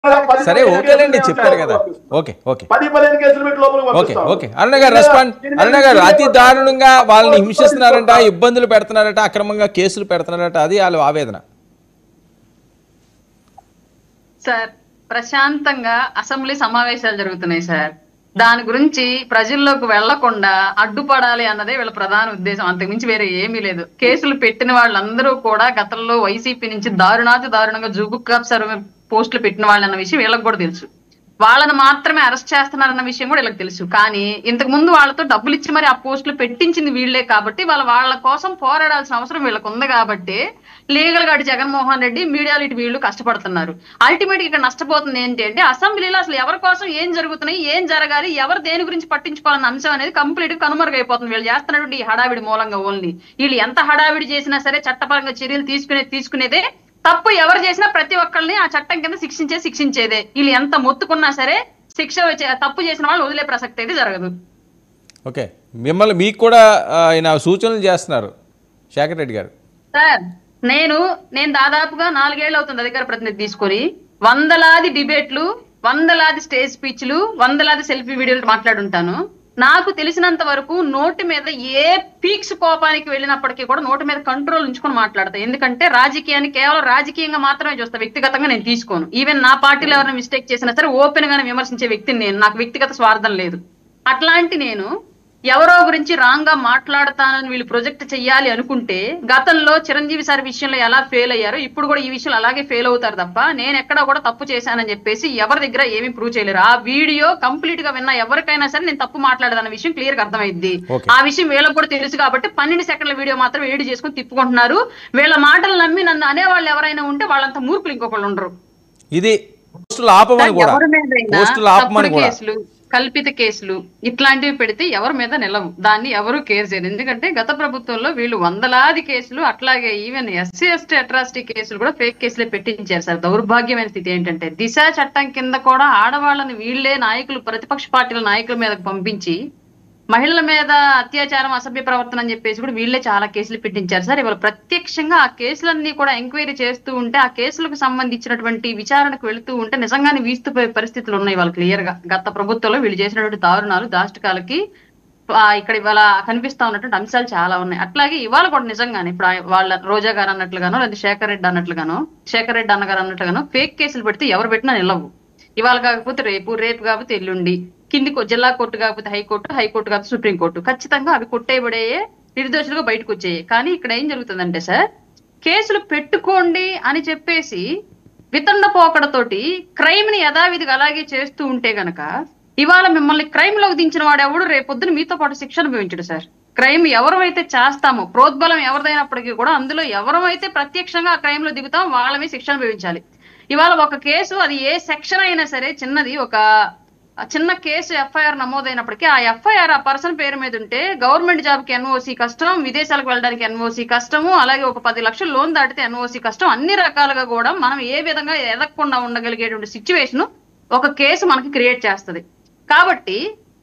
పది సరే పదిహేను ఓకేలేండి కేసులు చెప్పారు మేము కదా పంపిస్తాం. ఓకే ఓకే పది పదిహేను కేసులు పెట్టి లోపలికి ఓకే పంపిస్తాం. ఓకే అరుణ గారు దీని మీద- రెస్పాండ్ దీని మీద అరుణ గారు దీని అతి మీద దారుణంగా వాళ్ళని కోర్టు హింసిస్తున్నారంట పరిస్థితి ఇబ్బందులు పెడుతున్నారట అక్రమంగా కేసులు పెడుతున్నారట అది వాళ్ళ ఆవేదన సార్ ప్రశాంతంగా అసెంబ్లీ సమావేశాలు జరుగుతున్నాయి సార్ దాని గురించి ప్రజల్లోకి వెళ్లకుండా అడ్డుపడాలి అన్నదే వీళ్ళ ప్రధాన ఉద్దేశం అంతకుమించి వేరే ఏమీ లేదు కేసులు పెట్టిన వాళ్ళందరూ కూడా గతంలో వైసీపీ నుంచి దారుణాతి దారుణంగా జూబుక్ సర్వే పోస్టులు పెట్టిన వాళ్ళు అన్న విషయం వీళ్ళకి కూడా తెలుసు వాళ్ళని మాత్రమే అరెస్ట్ చేస్తున్నారన్న విషయం కూడా వీళ్ళకి తెలుసు కానీ ఇంతకు ముందు వాళ్ళతో డబ్బులు ఇచ్చి మరి ఆ పోస్టులు పెట్టించింది వీళ్ళే కాబట్టి వాళ్ళ వాళ్ళ కోసం పోరాడాల్సిన అవసరం వీళ్ళకి ఉంది కాబట్టి లీగల్ గా అటు జగన్మోహన్ రెడ్డి మీడియాలు ఇటు వీళ్ళు కష్టపడుతున్నారు అల్టిమేట్ ఇక్కడ నష్టపోతుంది ఏంటి అంటే అసెంబ్లీలో అసలు ఎవరి కోసం ఏం జరుగుతున్నాయి ఏం జరగాలి ఎవరు దేని గురించి పట్టించుకోవాలన్న అంశం అనేది కంప్లీట్ గా కనుమరుగైపోతుంది వీళ్ళు చేస్తున్నటువంటి ఈ హడావిడి మూలంగా ఓన్లీ వీళ్ళు ఎంత హడావిడి చేసినా సరే చట్టపరంగా చర్యలు తీసుకునే తీసుకునేదే తప్పు ఎవరు చేసినా ప్రతి ఒక్కరిని ఆ చట్టం కింద శిక్షించే శిక్షించేదే వీళ్ళు ఎంత మొత్తుకున్నా సరే శిక్ష వచ్చే తప్పు చేసిన వాళ్ళు వదిలే ప్రసక్తి అయితే జరగదు ఓకే మిమ్మల్ని మీకు కూడా ఆ, ఆయన సూచనలు చేస్తున్నారు శేఖర్ రెడ్డి గారు సార్ నేను నేను దాదాపుగా నాలుగేళ్ళు అవుతుంది అధికార ప్రతినిధి తీసుకొని వందలాది డిబేట్లు వందలాది స్టేజ్ స్పీచ్లు వందలాది సెల్ఫీ వీడియోలు మాట్లాడుంటాను నాకు తెలిసినంత వరకు నోటి మీద ఏ పీక్స్ కోపానికి వెళ్ళినప్పటికీ కూడా నోటి మీద కంట్రోల్ ఉంచుకొని మాట్లాడతా ఎందుకంటే రాజకీయాన్ని కేవలం రాజకీయంగా మాత్రమే చూస్తా వ్యక్తిగతంగా నేను తీసుకోను ఈవెన్ నా పార్టీలో ఎవరైనా మిస్టేక్ చేసినా సరే ఓపెన్ గానే విమర్శించే వ్యక్తిని నేను నాకు వ్యక్తిగత స్వార్థం లేదు అట్లాంటి నేను ఎవరో గురించి రాంగ్ గా మాట్లాడతానని వీళ్ళు ప్రొజెక్ట్ చెయ్యాలి అనుకుంటే గతంలో చిరంజీవి సార్ విషయంలో ఎలా ఫెయిల్ అయ్యారో ఇప్పుడు కూడా ఈ విషయంలో అలాగే ఫెయిల్ అవుతారు తప్ప నేను ఎక్కడ కూడా తప్పు చేశానని చెప్పేసి ఎవరి దగ్గర ఏమీ ప్రూవ్ చేయలేరు ఆ వీడియో కంప్లీట్ గా విన్న ఎవరికైనా సరే నేను తప్పు మాట్లాడదన్న విషయం క్లియర్ గా అర్థమైంది Okay. ఆ విషయం వీళ్ళకి కూడా తెలుసు కాబట్టి పన్నెండు సెకండ్ల వీడియో మాత్రం ఎడిట్ చేసుకుని తిప్పుకుంటున్నారు వీళ్ళ మాటలు నమ్మి నన్ను అనేవాళ్ళు ఎవరైనా ఉంటే వాళ్ళంత మూర్ఖులు ఇంకొకళ్ళు ఉండరు ఇది పోస్టులు ఆపమని కూడా ఎవరి మీదైనా పోస్టులు ఆపమని తప్పుడు కూడా కేసులు కల్పిత కేసులు ఇట్లాంటివి పెడితే ఎవరి మీద నిలవు దాన్ని ఎవరు కేర్ చేయరు ఎందుకంటే గత ప్రభుత్వంలో వీళ్ళు వందలాది కేసులు అట్లాగే ఈవెన్ ఎస్సీ ఎస్టీ అట్రాసిటీ కేసులు కూడా ఫేక్ కేసులే పెట్టించారు సార్ దౌర్భాగ్యమైన స్థితి ఏంటంటే దిశ చట్టం కింద కూడా ఆడవాళ్ళని వీళ్ళే నాయకులు ప్రతిపక్ష పార్టీల నాయకుల మీదకు పంపించి మహిళల మీద అత్యాచారం అసభ్య ప్రవర్తన అని చెప్పేసి కూడా వీళ్ళే చాలా కేసులు పెట్టించారు సార్ ఇవాళ ప్రత్యక్షంగా ఆ కేసులన్నీ కూడా ఎంక్వైరీ చేస్తూ ఉంటే ఆ కేసులకు సంబంధించినటువంటి విచారణకు వెళుతూ ఉంటే నిజంగానే వీస్తుపోయే పరిస్థితులు ఉన్నాయి వాళ్ళు క్లియర్ గా గత ప్రభుత్వంలో వీళ్ళు చేసినటువంటి దారుణాలు దాష్టికాలకి ఆ, ఇక్కడ ఇవాళ కనిపిస్తా ఉన్నటువంటి అంశాలు చాలా ఉన్నాయి అట్లాగే ఇవాళ కూడా నిజంగానే ఇప్పుడు ఆ- వాళ్ళ రోజా గారు అన్నట్లుగానో లేదా శేఖర్ రెడ్డి అన్నట్లుగానో శేఖర్ రెడ్డి అన్నగారు అన్నట్లుగానో ఫేక్ కేసులు పెడితే ఎవరు పెట్టినా నిలవు ఇవాళ కాకపోతే రేపు రేపు కాకపోతే ఎల్లుండి కింది కో- జిల్లా కోర్టు కాకపోతే హైకోర్టు హైకోర్టు కాకపోతే సుప్రీంకోర్టు ఖచ్చితంగా అవి కొట్టేయబడే నిర్దోషులుగా బయటకు వచ్చాయి కానీ ఇక్కడ ఏం జరుగుతుందంటే సార్ కేసులు పెట్టుకోండి అని చెప్పేసి వితండ పోకడతోటి క్రైమ్ ని యథావిధిగా అలాగే చేస్తూ ఉంటే గనక ఇవాళ మిమ్మల్ని క్రైమ్ లోకి దించిన వాడు ఎవడు రేపొద్దున మీతో పాటు శిక్ష అనుభవించడు సార్ క్రైమ్ ఎవరైతే చేస్తామో ప్రోద్బలం ఎవరిదైనప్పటికీ కూడా అందులో ఎవరైతే ప్రత్యక్షంగా ఆ క్రైమ్ లో దిగుతాం వాళ్ళమే శిక్ష అనుభవించాలి ఇవాళ ఒక కేసు అది ఏ సెక్షన్ అయినా సరే చిన్నది ఒక చిన్న కేసు ఎఫ్ఐఆర్ నమోదైనప్పటికీ ఆ ఎఫ్ఐఆర్ ఆ పర్సన్ పేరు మీద ఉంటే గవర్నమెంట్ జాబ్ కి ఎన్ఓసి కష్టం విదేశాలకు వెళ్ళడానికి ఎన్ఓసి కష్టము అలాగే ఒక పది లక్షలు లోన్ దాటితే ఎన్ఓసి కష్టం అన్ని రకాలుగా కూడా మనం ఏ విధంగా ఎదగకుండా ఉండగలిగేటువంటి సిచ్యువేషన్ ఒక కేసు మనకి క్రియేట్ చేస్తది కాబట్టి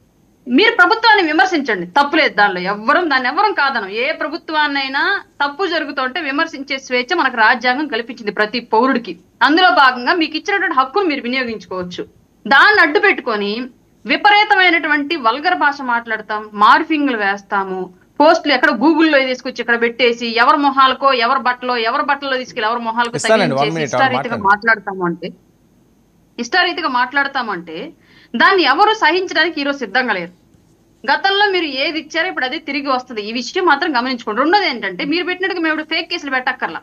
మీరు ప్రభుత్వాన్ని విమర్శించండి తప్పులేదు దానిలో ఎవ్వరం దాన్ని ఎవ్వరం కాదనం ఏ ప్రభుత్వాన్నైనా తప్పు జరుగుతుంటే విమర్శించే స్వేచ్ఛ మనకు రాజ్యాంగం కల్పించింది ప్రతి పౌరుడికి అందులో భాగంగా మీకు ఇచ్చినటువంటి హక్కును మీరు వినియోగించుకోవచ్చు దాన్ని అడ్డు పెట్టుకొని విపరీతమైనటువంటి వల్గర్ భాష మాట్లాడతాం మార్ఫింగ్లు వేస్తాము పోస్టులు ఎక్కడ గూగుల్లో తీసుకొచ్చి ఇక్కడ పెట్టేసి ఎవరి మొహాలకో ఎవరి బట్టలో ఎవరి బట్టలో తీసుకెళ్ళి ఎవరి మొహాలకో ఇస్తానండి, one తగిలించేసి minute, ఇష్టారీతిగా మాట్లాడండి. మాట్లాడతాము అంటే ఇష్టారీతిగా మాట్లాడతామంటే దాన్ని ఎవరు సహించడానికి ఈరోజు సిద్ధంగా లేరు గతంలో మీరు ఏది ఇచ్చారో ఇప్పుడు అదే తిరిగి వస్తుంది ఈ విషయం మాత్రం గమనించుకోండి రెండోది ఏంటంటే మీరు పెట్టినట్టుగా మేము ఫేక్ కేసులు పెట్టక్కర్లా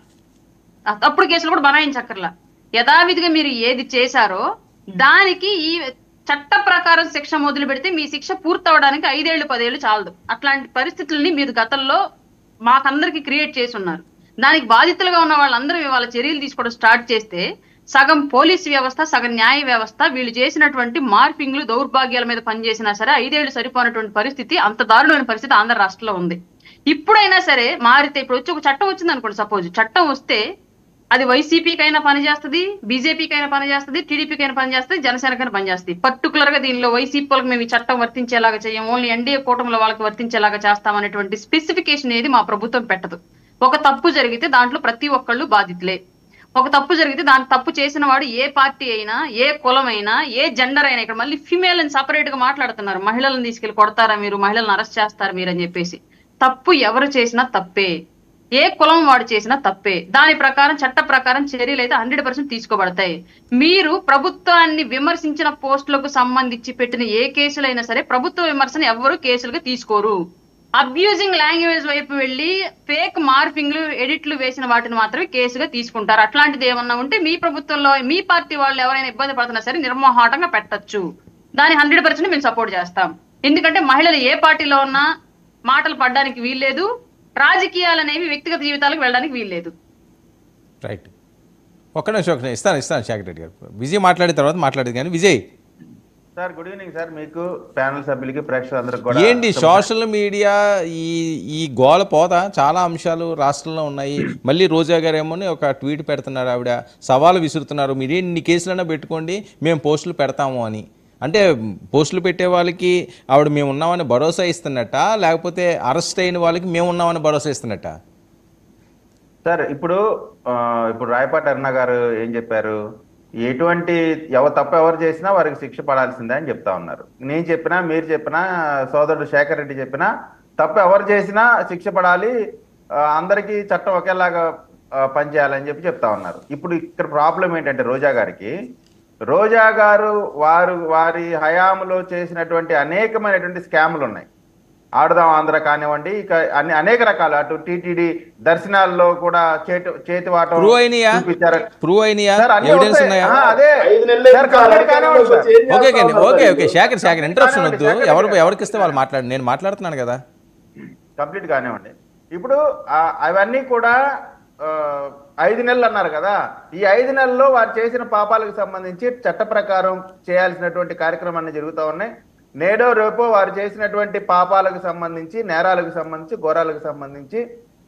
ఆ తప్పుడు కేసులు కూడా బనాయించక్కర్లా యథావిధిగా మీరు ఏది చేశారో దానికి ఈ చట్ట ప్రకారం శిక్ష మొదలు పెడితే మీ శిక్ష పూర్తవడానికి ఐదేళ్లు పదేళ్లు చాలదు అట్లాంటి పరిస్థితుల్ని మీరు గతంలో మాకందరికి క్రియేట్ చేసి ఉన్నారు దానికి బాధితులుగా ఉన్న వాళ్ళందరూ ఇవాళ చర్యలు తీసుకోవడం స్టార్ట్ చేస్తే సగం పోలీస్ వ్యవస్థ సగం న్యాయ వ్యవస్థ వీళ్ళు చేసినటువంటి మార్పింగ్లు దౌర్భాగ్యాల మీద పనిచేసినా సరే ఐదేళ్లు సరిపోయినటువంటి పరిస్థితి అంత దారుణమైన పరిస్థితి ఆంధ్ర రాష్ట్రంలో ఉంది ఇప్పుడైనా సరే మారితే ఇప్పుడు వచ్చి ఒక చట్టం వచ్చింది అనుకోండి సపోజ్ చట్టం వస్తే అది వైసీపీకి అయినా పనిచేస్తుంది బీజేపీకి అయినా పనిచేస్తుంది టీడీపీకి అయినా పనిచేస్తుంది జనసేనకైనా పనిచేస్తుంది పర్టికులర్ గా దీనిలో వైసీపీ వాళ్ళకి మేము ఈ చట్టం వర్తించేలాగా చేయం ఓన్లీ ఎన్డీఏ కూటమిలో వాళ్ళకి వర్తించేలాగా చేస్తామనేటువంటి స్పెసిఫికేషన్ ఏది మా ప్రభుత్వం పెట్టదు ఒక తప్పు జరిగితే దాంట్లో ప్రతి ఒక్కళ్ళు బాధితులే ఒక తప్పు జరిగితే దాని తప్పు చేసిన వాడు ఏ పార్టీ అయినా ఏ కులం అయినా ఏ జెండర్ అయినా ఇక్కడ మళ్ళీ ఫిమేల్ అని సపరేట్ గా మాట్లాడుతున్నారు మహిళలను తీసుకెళ్లి కొడతారా మీరు మహిళలను అరెస్ట్ చేస్తారా మీరు అని చెప్పేసి తప్పు ఎవరు చేసినా తప్పే ఏ కులం వాడు చేసినా తప్పే దాని ప్రకారం చట్ట ప్రకారం చర్యలు అయితే హండ్రెడ్ పర్సెంట్ తీసుకోబడతాయి మీరు ప్రభుత్వాన్ని విమర్శించిన పోస్టులకు సంబంధించి పెట్టిన ఏ కేసులైనా సరే ప్రభుత్వ విమర్శను ఎవరు కేసులుగా తీసుకోరు అబ్యూజింగ్ లాంగ్వేజ్ వైపు వెళ్ళి ఫేక్ మార్ఫింగ్లు ఎడిట్లు వేసిన వాటిని మాత్రమే కేసుగా తీసుకుంటారు అట్లాంటిది ఏమన్నా ఉంటే మీ ప్రభుత్వంలో మీ పార్టీ వాళ్ళు ఎవరైనా ఇబ్బంది పడుతున్నా సరే నిర్మోహాటంగా పెట్టొచ్చు దాని హండ్రెడ్ పర్సెంట్ మేము సపోర్ట్ చేస్తాం ఎందుకంటే మహిళలు ఏ పార్టీలో ఉన్నా మాటలు పడడానికి వీల్లేదు రాజకీయాలు అనేవి వ్యక్తిగత జీవితాలకు వెళ్ళడానికి వీల్లేదు రైట్ ఒక్క నిమిషం ఒక్క నిమిషం ఇస్తాను ఇస్తాను శేఖర్ రెడ్డి గారు విజయ్ మాట్లాడిన తర్వాత మాట్లాడేది కానీ Vijay sir good evening sir మీకు ప్యానల్ సభ్యులకి ప్రేక్షకులందరికీ కూడా ఏంటి సోషల్ మీడియా ఈ ఈ గోల పోత చాలా అంశాలు రాష్ట్రంలో ఉన్నాయి మళ్ళీ రోజా గారు ఏమో ఒక ట్వీట్ పెడుతున్నారు ఆవిడ సవాలు విసురుతున్నారు మీరు ఎన్ని కేసులైనా పెట్టుకోండి మేము పోస్టులు పెడతాము అని అంటే పోస్టులు పెట్టే వాళ్ళకి ఆవిడ మేము ఉన్నామని భరోసా ఇస్తున్నట్ట లేకపోతే అరెస్ట్ అయిన వాళ్ళకి మేము ఉన్నామని భరోసా ఇస్తున్నట్ట సార్ ఇప్పుడు ఆ, ఇప్పుడు రాయపాటి అరుణ గారు ఏం చెప్పారు ఎటువంటి ఎవరు తప్పు ఎవరు చేసినా వారికి శిక్ష పడాల్సిందే అని చెప్తా ఉన్నారు నేను చెప్పినా మీరు చెప్పినా సోదరుడు శేఖర్ రెడ్డి చెప్పినా తప్పు ఎవరు చేసినా శిక్ష పడాలి ఆ, అందరికీ చట్టం ఒకేలాగా ఆ, పనిచేయాలని చెప్పి చెప్తా ఉన్నారు ఇప్పుడు ఇక్కడ ప్రాబ్లం ఏంటంటే రోజా గారికి రోజా గారు వారు వారి హయాంలో చేసినటువంటి అనేకమైనటువంటి స్కాములు ఉన్నాయి ఆడదాం ఆంధ్ర కానివ్వండి ఇక అన్ని అనేక రకాలు అటు టీటీడీ దర్శనాల్లో కూడా చేతి చేతి వాటం ప్రూవ్ అయినాయా చూపించారు ప్రూవ్ అయినాయా సార్, అన్నీ ఎవిడెన్స్ వస్తాయి. ఉన్నాయా ఆ, అదే ఐదు నెలలు సార్, కంప్లీట్ కానివ్వండి sir. Okay okay okay okay Shekhar Shekhar interruption కానివ్వండి, వద్దు శేఖర్ ఎవరు గారు. ఎవరికి ఇస్తే వాళ్ళు మాట్లాడు నేను మాట్లాడుతున్నాను కదా కంప్లీట్ కానివ్వండి ఇప్పుడు ఆ, అవన్నీ కూడా ఆ, ఐదు నెలలు అన్నారు కదా ఈ ఐదు నెలల్లో వారు చేసిన పాపాలకు సంబంధించి చట్ట ప్రకారం చేయాల్సినటువంటి కార్యక్రమాన్ని జరుగుతూ ఉన్నాయి నేడో రేపో వారు చేసినటువంటి పాపాలకు సంబంధించి నేరాలకు సంబంధించి ఘోరాలకు సంబంధించి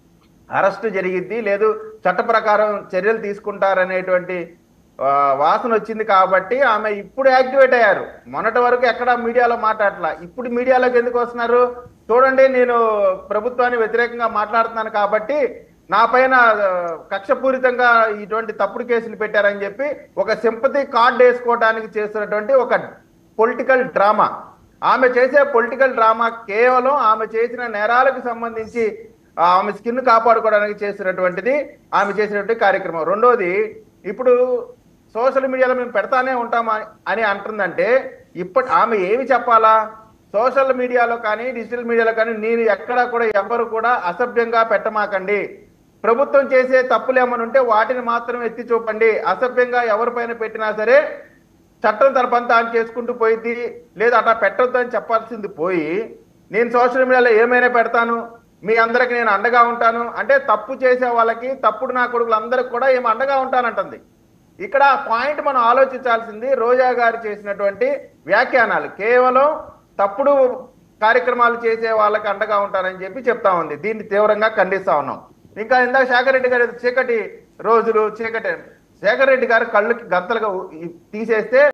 అరెస్టు జరిగిద్ది లేదు చట్ట ప్రకారం చర్యలు తీసుకుంటారనేటువంటి ఆ, వాసన వచ్చింది కాబట్టి ఆమె ఇప్పుడు యాక్టివేట్ అయ్యారు మొన్నటి వరకు ఎక్కడ మీడియాలో మాట్లాడలా ఇప్పుడు మీడియాలోకి ఎందుకు వస్తున్నారు చూడండి నేను ప్రభుత్వాన్ని వ్యతిరేకంగా మాట్లాడుతున్నాను కాబట్టి నా పైన ఆ, కక్షపూరితంగా ఇటువంటి తప్పుడు కేసులు పెట్టారని చెప్పి ఒక సింపతి కార్డు వేసుకోవడానికి చేస్తున్నటువంటి ఒక పొలిటికల్ డ్రామా ఆమె చేసే పొలిటికల్ డ్రామా కేవలం ఆమె చేసిన నేరాలకు సంబంధించి ఆ, ఆమె స్కిన్ కాపాడుకోవడానికి చేసినటువంటిది ఆమె చేసినటువంటి కార్యక్రమం రెండోది ఇప్పుడు సోషల్ మీడియాలో మేము పెడతానే ఉంటామా అని అంటుందంటే ఇప్పటి ఆమె ఏమి చెప్పాలా సోషల్ మీడియాలో కానీ డిజిటల్ మీడియాలో కానీ నేను ఎక్కడ కూడా ఎవరు కూడా అసభ్యంగా పెట్టమాకండి ప్రభుత్వం చేసే తప్పులు ఏమైనా ఉంటే వాటిని మాత్రం ఎత్తి చూపండి అసభ్యంగా ఎవరిపైన పెట్టినా సరే చట్టం తన పని తాను చేసుకుంటూ పోయింది లేదా అట్లా పెట్టొద్దు అని చెప్పాల్సింది పోయి నేను సోషల్ మీడియాలో ఏమైనా పెడతాను మీ అందరికి నేను అండగా ఉంటాను అంటే తప్పు చేసే వాళ్ళకి తప్పుడు నా కొడుకులందరికి కూడా ఏమి అండగా ఉంటానంటుంది ఇక్కడ పాయింట్ మనం ఆలోచించాల్సింది రోజా గారు చేసినటువంటి వ్యాఖ్యానాలు కేవలం తప్పుడు కార్యక్రమాలు చేసే వాళ్ళకి అండగా ఉంటారని చెప్పి చెప్తా ఉంది దీన్ని తీవ్రంగా ఖండిస్తా ఉన్నాం ఇంకా ఇందాక శేఖర్ రెడ్డి గారు చీకటి రోజులు చీకటి శేఖర్ రెడ్డి గారు కళ్ళకి గంతలుగా తీసేస్తే